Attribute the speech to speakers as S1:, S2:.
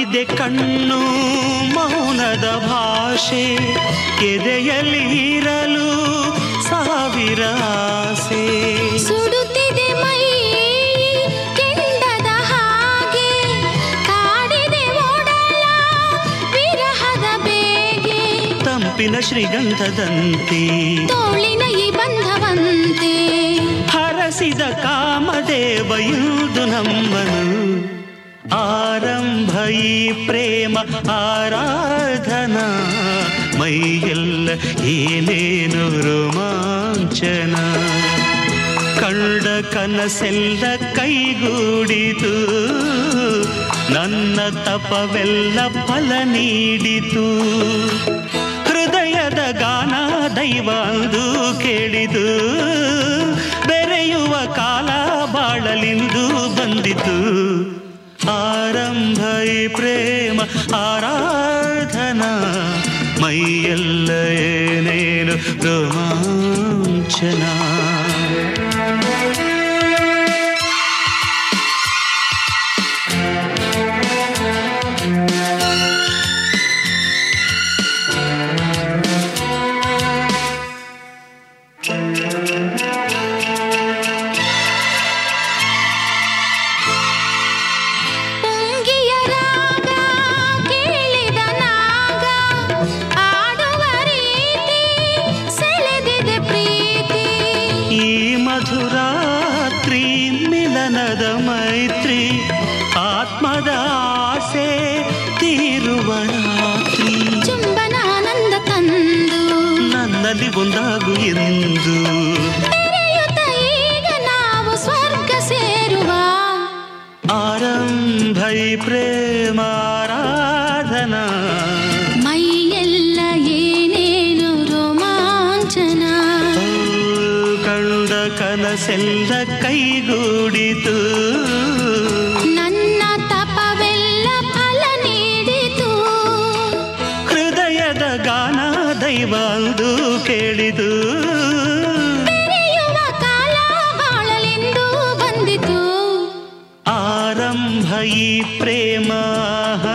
S1: ಕಾಡಿದೆ ಕಣ್ಣು ಮೌನದ ಭಾಷೆ ಎದೆಯಲ್ಲಿ ಇರಲು ಸಾವಿರ ಆಸೆ
S2: ಸುಡುತ್ತಿದೆ ಮೈ ಕೆಂಡದ ಹಾಗೆ ಕಾಡಿದೆ ಓಡಲ ವಿರಹದ ಬೇಗೆ
S1: ತಂಪಿನ ಶ್ರೀಗಂಧದಂತೆ
S2: ತೋಳಿನ ಈ ಬಂಧವಂತೆ
S1: ಹರಸಿದ ಕಾಮದೇವ ಇಂದು ನಮ್ಮನು ಆರಂಭ ಈ ಪ್ರೇಮ ಆರಾಧನಾ ಮೈಯೆಲ್ಲ ಏನೇನು ರೋಮಾಂಚನ ಕಂಡ ಕನಸೆಲ್ಲ ಕೈಗೂಡಿತು ನನ್ನ ತಪವೆಲ್ಲ ಫಲ ನೀಡಿತು ಹೃದಯದ ಗಾನ ದೈವ ಅಂದು ಕೇಳಿದು ಬೆರೆಯುವ ಕಾಲ ಬಾಳಲಿಂದು ಬಂದಿತು ಆರಂಭ ಈ ಪ್ರೇಮ ಆರಾಧನಾ ಮೈಯೆಲ್ಲ ಏನೇನು ರೋಮಾಂಚನ
S2: ಪುಂಗಿಯ ರಾಗ ಕೇಳಿದ ನಾಗ ಆಡುವ ರೀತಿ ಸೆಳೆದಿದೆ ಪ್ರೀತಿ
S1: ಈ ಮಧುರಾತ್ರಿ ಮಿಲನದ ಮೈತ್ರಿ ಆತ್ಮದ ಆಸೆ ತೀರುವ ರಾತ್ರಿ
S2: ಚುಂಬನ ಆನಂದ ತಂದು
S1: ನನ್ನಲ್ಲಿ ಒಂದಾಗು ಎಂದು
S2: ಬೆರೆಯುತ್ತ ಈಗ ನಾವು ಸ್ವರ್ಗ ಸೇರುವ
S1: ಆರಂಭ ಈ ಪ್ರೇಮಾರಾಧನಾ
S2: ಮೈಯೆಲ್ಲ ಏನೇನು ರೋಮಾಂಚನ
S1: ಓ, ಕಂಡ ಕನಸೆಲ್ಲ ಕೈಗೂಡಿತು
S2: ನನ್ನ ತಪವೆಲ್ಲ ಫಲ ನೀಡಿತು
S1: ಹೃದಯದ ಗಾನ ದೈವ ಅಂದು ಕೇಳಿದು
S2: ಬೆರೆಯುವ ಕಾಲ ಬಾಳಲೆಂದು ಬಂದಿತು
S1: ಆರಂಭ ಈ ಪ್ರೇಮ